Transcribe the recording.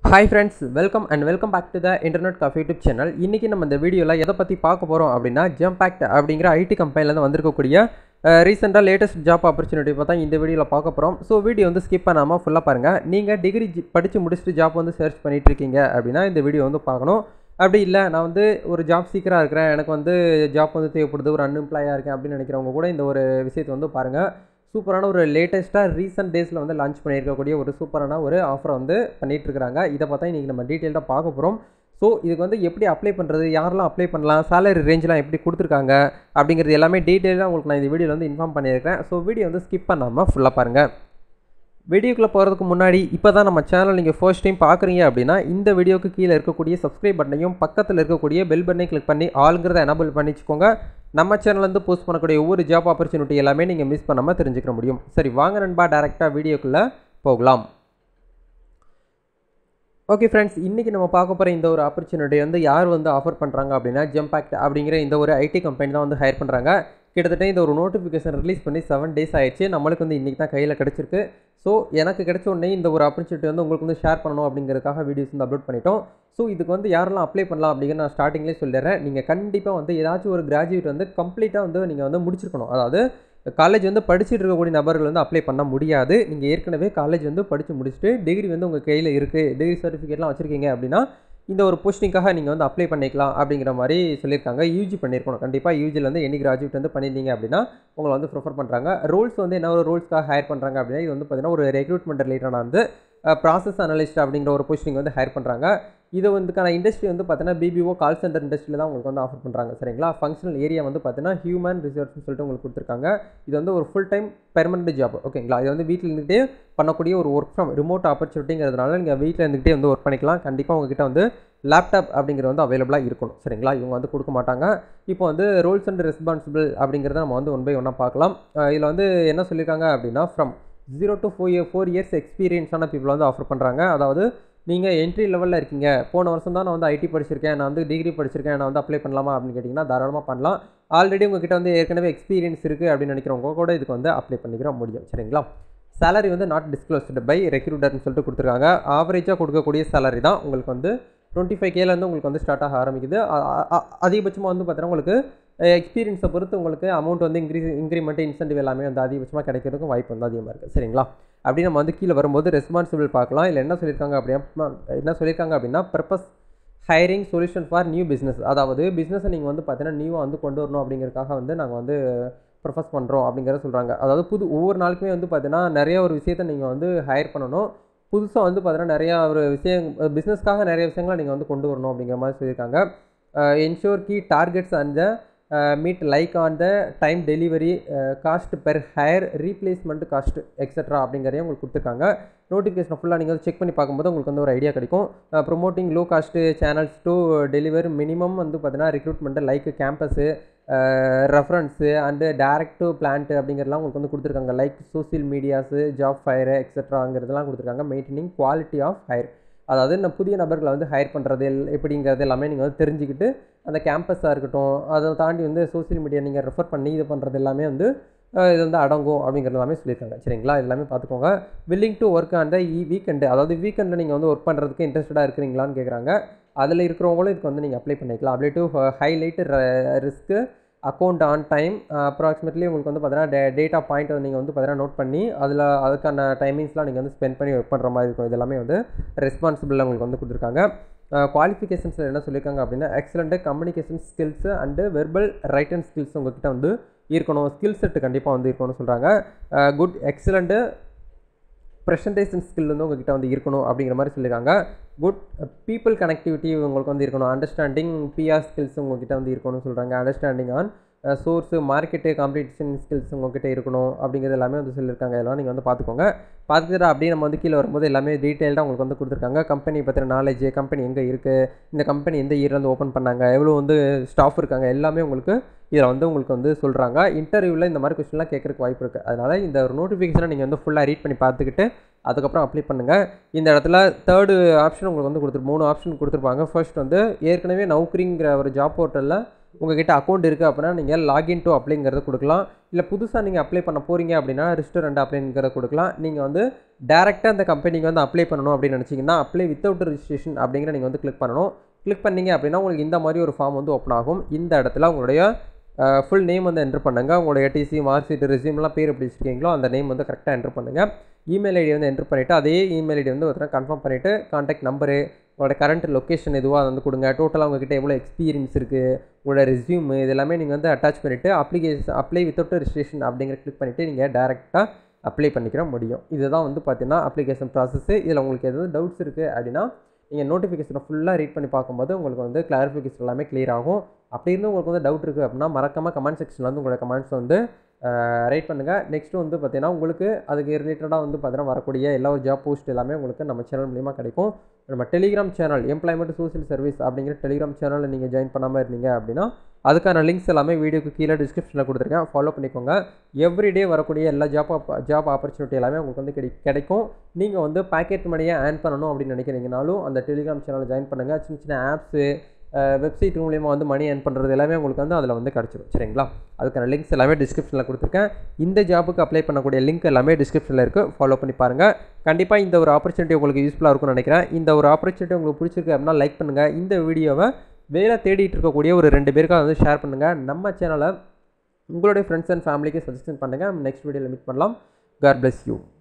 hi friends welcome and welcome back to the internet coffee YouTube channel இன்றைக்கி நம்ம இந்த வீடியோவில் எதை பற்றி பார்க்க போகிறோம் அப்படின்னா ஜம்பாக்ட் அப்படிங்கிற ஐடி கம்பெனிலேருந்து வந்திருக்கக்கூடிய ரீசெண்டாக லேட்டஸ்ட் ஜாப் ஆப்பர்ச்சுனிட்டி பார்த்தா இந்த வீடியோவில் பார்க்க போகிறோம் ஸோ வீடியோ வந்து ஸ்கிப் பண்ணாமல் ஃபுல்லாக பாருங்கள் நீங்கள் டிகிரி படித்து முடிச்சுட்டு ஜாப் வந்து சர்ச் பண்ணிட்டு இருக்கீங்க அப்படின்னா இந்த வீடியோ வந்து பார்க்கணும் அப்படி இல்லை நான் வந்து ஒரு ஜாப் சீக்கராக இருக்கிறேன் எனக்கு வந்து ஜாப் வந்து தேவைப்படுது ஒரு அன்எம்ப்ளாயாக இருக்கேன் அப்படின்னு நினைக்கிறவங்க கூட இந்த ஒரு விஷயத்தை வந்து பாருங்கள் சூப்பரான ஒரு லேட்டஸ்ட்டாக ரீசெண்ட் டேஸில் வந்து லான்ச் பண்ணியிருக்கக்கூடிய ஒரு சூப்பரான ஒரு ஆஃபரை வந்து பண்ணிகிட்டு இருக்கிறாங்க இதை பார்த்தா இன்றைக்கி நம்ம டீட்டெயில்டாக பார்க்க போகிறோம் ஸோ இதுக்கு வந்து எப்படி அப்ளை பண்ணுறது யாரெல்லாம் அப்ளை பண்ணலாம் சேலரி ரேஞ்செலாம் எப்படி கொடுத்துருக்காங்க அப்படிங்கிறது எல்லாமே டீட்டெயிலாக உங்களுக்கு நான் இந்த வீடியோவில் வந்து இன்ஃபார்ம் பண்ணியிருக்கேன் ஸோ வீடியோ வந்து ஸ்கிப் பண்ணாமல் ஃபுல்லாக பாருங்கள் வீடியோக்குள்ளே போகிறதுக்கு முன்னாடி இப்போ தான் நம்ம சேனல் நீங்கள் ஃபர்ஸ்ட் டைம் பார்க்குறீங்க அப்படின்னா இந்த வீடியோக்கு கீழே இருக்கக்கூடிய சப்ஸ்கிரைப் பட்டனையும் பக்கத்தில் இருக்கக்கூடிய பெல் பட்டனை கிளிக் பண்ணி ஆளுங்கிறத எனபிள் பண்ணி வச்சுக்கோங்க நம்ம சேனல்லேருந்து போஸ்ட் பண்ணக்கூடிய ஒவ்வொரு ஜாப் ஆப்பர்ச்சுனிட்டி எல்லாமே நீங்கள் மிஸ் பண்ணாமல் தெரிஞ்சுக்க முடியும் சரி வாங்க நண்பா டேரெக்டாக வீடியோக்குள்ளே போகலாம் ஓகே ஃப்ரெண்ட்ஸ் இன்றைக்கி நம்ம பார்க்க போகிற இந்த ஒரு ஆப்பர்ச்சுனிட்டி வந்து யார் வந்து ஆஃபர் பண்ணுறாங்க அப்படின்னா ஜம்பாக்ட் அப்படிங்கிற இந்த ஒரு ஐடி கம்பெனி தான் வந்து ஹையர் பண்ணுறாங்க கிட்டத்தட்ட இந்த ஒரு நோட்டிஃபிகேஷன் ரிலீஸ் பண்ணி செவன் டேஸ் ஆயிடுச்சு நம்மளுக்கு வந்து இன்றைக்கி தான் கையில் கிடச்சிருக்கு ஸோ எனக்கு கிடைச்ச உடனே இந்த ஒரு ஆப்பர்ச்சுனிட்டி வந்து உங்களுக்கு வந்து ஷேர் பண்ணணும் அப்படிங்கிறதுக்காக வீடியோஸ் வந்து அப்லோட் பண்ணிட்டோம் ஸோ இதுக்கு வந்து யாரெல்லாம் அப்ளை பண்ணலாம் அப்படிங்கிற நான் ஸ்டார்டிங்லேயே சொல்லிடுறேன் நீங்கள் கண்டிப்பாக வந்து ஏதாச்சும் ஒரு கிராஜுவேட் வந்து கம்ப்ளீட்டாக வந்து நீங்கள் வந்து முடிச்சிருக்கணும் அதாவது காலேஜ் வந்து படிச்சுட்டு இருக்கக்கூடிய நபர்கள் வந்து அப்ளை பண்ண முடியாது நீங்கள் ஏற்கனவே காலேஜ் வந்து படித்து முடிச்சுட்டு டிகிரி வந்து உங்கள் கையில் இருக்குது டிகிரி சர்டிஃபிகேட்லாம் வச்சுருக்கீங்க அப்படின்னா இந்த ஒரு போஸ்டிங்காக நீங்கள் வந்து அப்ளை பண்ணிக்கலாம் அப்படிங்கிற மாதிரி சொல்லியிருக்காங்க யூஜி பண்ணியிருக்கணும் கண்டிப்பாக யூஜியில் வந்து எனி கிராஜுவேட் வந்து பண்ணியிருந்தீங்க அப்படின்னா உங்களை வந்து ப்ரிஃபர் பண்ணுறாங்க ரூல்ஸ் வந்து என்ன ஒரு ரூல்ஸ்க்காக ஹையர் பண்ணுறாங்க அப்படின்னா இது வந்து பார்த்திங்கன்னா ஒரு ரெக்ரூட்மெண்ட் ரிலேட்டடாக வந்து ப்ராசஸ் அனலிஸ்ட் அப்படிங்கிற ஒரு போஸ்டிங் வந்து ஹையர் பண்ணுறாங்க இது வந்துக்கான இண்டஸ்ட்ரி வந்து பார்த்தீங்கன்னா பிபிஓ கால் சென்டர் இண்டஸ்ட்ரியில் தான் உங்களுக்கு வந்து ஆஃபர் பண்ணுறாங்க சரிங்களா ஃபங்க்ஷனல் ஏரியா வந்து பார்த்தீங்கன்னா ஹியூமன் ரிசோர்ஸ்னு சொல்லிட்டு உங்களுக்கு கொடுத்துருக்காங்க இது வந்து ஒரு ஃபுல் டைம் பெர்மனண்ட் ஜாப் ஓகேங்களா இது வந்து வீட்டில் இருந்துகிட்டே பண்ணக்கூடிய ஒரு ஒர்க் ஃப்ரம் ரிமோட் ஆப்பர்ச்சுனிட்டிங்கிறதுனால நீங்கள் வீட்டில் இருந்துகிட்டே வந்து ஒர்க் பண்ணிக்கலாம் கண்டிப்பாக உங்ககிட்ட வந்து லேப்டாப் அப்படிங்கிறது வந்து அவைலபிளாக இருக்கணும் சரிங்களா இவங்க வந்து கொடுக்க மாட்டாங்க இப்போ வந்து ரோல்ஸ் அண்ட் ரெஸ்பான்சிபிள் அப்படிங்கிறத நம்ம வந்து ஒன் பை ஒன்னாக பார்க்கலாம் இதில் வந்து என்ன சொல்லியிருக்காங்க அப்படின்னா from zero to four year four years எக்ஸ்பீரியன்ஸான பீப்புள் வந்து ஆஃபர் பண்ணுறாங்க அதாவது நீங்கள் என்ட்ரி லெவலில் இருக்கீங்க போன வருஷம் தான் நான் வந்து ஐடி படிச்சிருக்கேன் நான் வந்து டிகிரி படிச்சிருக்கேன் நான் வந்து அப்ளை பண்ணலாமா அப்படின்னு கேட்டிங்கன்னா தாராளமாக பண்ணலாம் ஆல்ரெடி உங்ககிட்ட வந்து ஏற்கனவே எக்ஸ்பீரியன்ஸ் இருக்குது அப்படின்னு நினைக்கிறவங்க கூட இதுக்கு வந்து அப்ளை பண்ணிக்கிற முடியும் சரிங்களா சேலரி வந்து நாட் டிஸ்க்ளோஸ்டு பை ரெக்ரூட்டர்னு சொல்லிட்டு கொடுத்துருக்காங்க ஆவரேஜாக கொடுக்கக்கூடிய சேலரி தான் உங்களுக்கு வந்து டுவெண்ட்டி ஃபைவ் கேலேருந்து உங்களுக்கு வந்து ஸ்டார்ட் ஆக ஆரம்பிக்குது அதிகபட்சமாக வந்து பார்த்தீங்கன்னா உங்களுக்கு எக்ஸ்பீரியன்ஸை பொறுத்து உங்களுக்கு அமௌண்ட் வந்து இன்க்ரீஸ் இன்க்ரிமெண்ட் இன்சென்டிவ் எல்லாமே வந்து அதிகபட்சமாக கிடைக்கிறதுக்கும் வாய்ப்பு வந்து அதிகமாக இருக்குது சரிங்களா அப்படி நம்ம வந்து கீழே வரும்போது ரெஸ்பான்சிபிள் பார்க்கலாம் இல்லை என்ன சொல்லியிருக்காங்க அப்படின்னா என்ன சொல்லியிருக்காங்க அப்படின்னா purpose hiring solution for new business அதாவது பிஸ்னஸை நீங்கள் வந்து பார்த்தீங்கன்னா நியூவாக வந்து கொண்டு வரணும் அப்படிங்கிறதுக்காக வந்து நாங்கள் வந்து ப்ரொஃபஸ் பண்ணுறோம் அப்படிங்கிறத சொல்கிறாங்க அதாவது புது ஒவ்வொரு நாளுக்குமே வந்து பார்த்தீங்கன்னா நிறைய ஒரு விஷயத்தை நீங்கள் வந்து ஹையர் பண்ணணும் புதுசாக வந்து பார்த்தீங்கன்னா நிறையா ஒரு விஷயம் பிஸ்னஸ்க்காக நிறைய விஷயங்களை நீங்கள் வந்து கொண்டு வரணும் அப்படிங்கிற மாதிரி சொல்லியிருக்காங்க ensure key targets and meet like on the time delivery cost per hire replacement cost extra அப்படிங்கிறதையும் உங்களுக்கு கொடுத்துருக்காங்க நோட்டிஃபிகேஷன் ஃபுல்லாக நீங்கள் வந்து செக் பண்ணி பார்க்கும்போது உங்களுக்கு வந்து ஒரு ஐடியா கிடைக்கும் promoting low cost channels to deliver minimum வந்து பார்த்தீங்கன்னா recruitment like campus reference and direct to plant அப்படிங்கிறதுலாம் உங்களுக்கு வந்து கொடுத்துருக்காங்க like social medias job fair எக்ஸட்ராங்கிறதுலாம் கொடுத்துருக்காங்க மெயின்டைனிங் குவாலிட்டி ஆஃப் ஹையர் அதாவது இந்த புதிய நபர்களை வந்து ஹையர் பண்ணுறது எப்படிங்கிறது எல்லாமே நீங்கள் வந்து தெரிஞ்சுக்கிட்டு அந்த கேம்பஸாக இருக்கட்டும் அதை தாண்டி வந்து சோசியல் மீடியா நீங்கள் ரெஃபர் பண்ணி இது பண்ணுறது எல்லாமே வந்து இது வந்து அடங்கும் அப்படிங்கிறது எல்லாமே சொல்லியிருக்காங்க சரிங்களா எல்லாமே பார்த்துக்கோங்க willing to work on the uh weekend அதாவது வீக்கெண்டில் நீங்கள் வந்து ஒர்க் பண்ணுறதுக்கு இன்ட்ரெஸ்டடாக இருக்கிறீங்களான்னு கேட்குறாங்க அதில் இருக்கிறவங்களும் இதுக்கு வந்து நீங்கள் அப்ளை பண்ணிக்கலாம் apply to highlight risk account on time approximately உங்களுக்கு வந்து பார்த்தீங்கன்னா டேட்டா பாயிண்ட் வந்து நீங்கள் வந்து பார்த்தீங்கன்னா நோட் பண்ணி அதில் அதுக்கான டைமிங்ஸ்லாம் நீங்கள் வந்து ஸ்பெண்ட் பண்ணி ஒர்க் பண்ணுற மாதிரி இருக்கும் இது எல்லாமே வந்து ரெஸ்பான்சிபிளாக உங்களுக்கு வந்து கொடுத்துருக்காங்க குவாலிஃபிகேஷன்ஸில் என்ன சொல்லியிருக்காங்க அப்படின்னா excellent communication skills and verbal write and skills உங்கள்கிட்ட வந்து இருக்கணும் ஸ்கில் செட்டு கண்டிப்பாக வந்து இருக்கணும்னு சொல்கிறாங்க குட் எக்ஸலண்ட்டு ப்ரெசன்டேஷன் ஸ்கில் வந்து உங்ககிட்ட வந்து இருக்கணும் அப்படிங்கிற மாதிரி சொல்லியிருக்காங்க குட் பீப்புள் கனெக்டிவிட்டி உங்களுக்கு வந்து இருக்கணும் அண்டர்ஸ்டாண்டிங் பிஆர் ஸ்கில்ஸ் உங்ககிட்ட வந்து இருக்கணும்னு சொல்கிறாங்க understanding on source market competition skills உங்ககிட்ட இருக்கணும் அப்படிங்கிறது எல்லாமே வந்து சொல்லியிருக்காங்க இதெல்லாம் நீங்கள் வந்து பார்த்துக்கோங்க பார்த்துக்கிட்டு அப்படியே நம்ம வந்து கீழே வரும்போது எல்லாமே டீட்டெயில்டாக உங்களுக்கு வந்து கொடுத்துருக்காங்க கம்பெனி பற்றின நாலேஜ் கம்பெனி எங்கே இருக்குது இந்த கம்பெனி எந்த இயர்லேருந்து ஓப்பன் பண்ணாங்க எவ்வளோ வந்து ஸ்டாஃப் இருக்காங்க எல்லாமே உங்களுக்கு இதில் வந்து உங்களுக்கு வந்து சொல்கிறாங்க இன்டர்வியூவில் இந்த மாதிரி கொஸ்டின்லாம் கேட்குறக்கு வாய்ப்பு இருக்குது அதனால் இந்த ஒரு நோட்டிஃபிகேஷனை நீங்கள் வந்து ஃபுல்லாக ரீட் பண்ணி பார்த்துக்கிட்டு அதுக்கப்புறம் அப்ளை பண்ணுங்கள் இந்த இடத்துல தேர்டு ஆப்ஷன் உங்களுக்கு வந்து கொடுத்துரு மூணு ஆப்ஷன் கொடுத்துருப்பாங்க ஃபர்ஸ்ட் வந்து ஏற்கனவே நௌக்கரிங்கிற ஒரு ஜாப் போர்ட்டலில் உங்ககிட்ட அக்கௌண்ட் இருக்குது அப்படின்னா நீங்கள் லாகின் டு அப்ளைங்கிறத கொடுக்கலாம் இல்லை புதுசாக நீங்கள் அப்ளை பண்ண போகிறீங்க அப்படின்னா ரிஜிஸ்டர் அண்ட் அப்ளைங்கிறத கொடுக்கலாம் நீங்கள் வந்து டேரெக்டாக அந்த கம்பெனிக்கு வந்து அப்ளை பண்ணணும் அப்படின்னு நினச்சிங்கன்னா அப்ளை வித்தவுட் ரிஜிஸ்ட்ரேஷன் அப்படிங்கிற நீங்கள் வந்து கிளிக் பண்ணணும் கிளிக் பண்ணீங்க அப்படின்னா உங்களுக்கு இந்த மாதிரி ஒரு ஃபார்ம் வந்து ஓப்பன் ஆகும் இந்த இடத்துல உங்களுடைய ஃபுல் நேம் வந்து என்ட்ரு பண்ணுங்கள் உங்களுடைய டிசி மார்க் ஷீட் ரெசியூம்லாம் பேர் எப்படி வச்சுருக்கீங்களோ அந்த நேம் வந்து கரெக்டாக என்ட்ரு பண்ணுங்கள் இமெயில் ஐடி வந்து என்ட்ரு பண்ணிவிட்டு அதே இமெயில் ஐடி வந்து ஒருத்தர் கன்ஃபார்ம் பண்ணிவிட்டு கான்டாக்ட் நம்பரு உங்களோட கரண்ட் லொக்கேஷன் எதுவாக அதை வந்து கொடுங்க டோட்டலாக உங்ககிட்ட எவ்வளோ எக்ஸ்பீரியன்ஸ் இருக்குது உங்களோட ரெஸ்யூம் இது எல்லாமே நீங்கள் வந்து அட்டாச் பண்ணிவிட்டு அப்ளிகேஷன் அப்ளை வித்தவுட் ரிஜிஸ்ட்ரேஷன் அப்படிங்கிற கிளிக் பண்ணிவிட்டு நீங்கள் டேரெக்டாக அப்ளை பண்ணிக்கிற முடியும் இதுதான் வந்து பார்த்தீங்கன்னா அப்ளிகேஷன் ப்ராசஸ்ஸு இதில் உங்களுக்கு எதாவது டவுட்ஸ் இருக்குது அப்படின்னா நீங்கள் நோட்டிஃபிகேஷனை ஃபுல்லாக ரீட் பண்ணி பார்க்கும்போது உங்களுக்கு வந்து கிளாரிஃபிகேஷன் எல்லாமே clear ஆகும் அப்படி இருந்து உங்களுக்கு வந்து டவுட் இருக்குது அப்படின்னா மறக்காமல் கமெண்ட் செக்ஷனில் வந்து உங்களோட கமெண்ட்ஸ் வந்து ரைட் பண்ணுங்கள் நெக்ஸ்ட்டு வந்து பார்த்தீங்கன்னா உங்களுக்கு அதுக்கு ரிலேட்டடாக வந்து பார்த்தீங்கன்னா வரக்கூடிய எல்லா ஒரு ஜாப் போஸ்ட் எல்லாமே உங்களுக்கு நம்ம சேனல் மூலிமா கிடைக்கும் நம்ம Telegram channel employment social service அப்படிங்கிற டெலிகிராம் சேனலில் நீங்கள் ஜாயின் பண்ணாமல் இருந்தீங்க அப்படின்னா அதுக்கான லிங்க்ஸ் எல்லாமே வீடியோக்கு கீழே டிஸ்கிரிப்ஷனில் கொடுத்துருக்கேன் ஃபாலோ பண்ணிக்கோங்க எவ்ரிடே வரக்கூடிய எல்லா ஜாப் ஜாப் ஆப்பர்ச்சுனிட்டி எல்லாமே உங்களுக்கு வந்து கிடை கிடைக்கும் நீங்கள் வந்து பேக்கெட் மணியை ஏர்ன் பண்ணணும் அப்படின்னு நினைக்கிறீங்கனாலும் அந்த டெலிகிராம் சேனலை ஜாயின் பண்ணுங்கள் சின்ன சின்ன ஆப்ஸு வெப்சைட் மூலியமாக வந்து மணி ஏர்ன் பண்ணுறது எல்லாமே உங்களுக்கு வந்து அதில் வந்து கிடச்சிடும் சரிங்களா அதுக்கான லிங்க்ஸ் எல்லாமே டிஸ்கிரிப்ஷனில் கொடுத்துருக்கேன் இந்த ஜாபுக்கு அப்ளை பண்ணக்கூடிய லிங்க் எல்லாமே டிஸ்கிரிப்ஷனில் இருக்குது ஃபாலோ பண்ணி பாருங்கள் கண்டிப்பாக இந்த ஒரு ஆப்பர்ச்சுனிட்டி உங்களுக்கு யூஸ்ஃபுல்லாக இருக்கும்னு நினைக்கிறேன் இந்த ஒரு ஆப்பர்ச்சுனிட்டி உங்களுக்கு பிடிச்சிருக்கு அப்படின்னா லைக் பண்ணுங்கள் இந்த வீடியோவை வேலை தேடிட்டு இருக்கக்கூடிய ஒரு ரெண்டு பேருக்காக வந்து ஷேர் பண்ணுங்கள் நம்ம சேனலை உங்களுடைய ஃப்ரெண்ட்ஸ் அண்ட் ஃபேமிலிக்கு சஜஷன் பண்ணுங்கள் நெக்ஸ்ட் வீடியோவில் மீட் பண்ணலாம் காட் bless யூ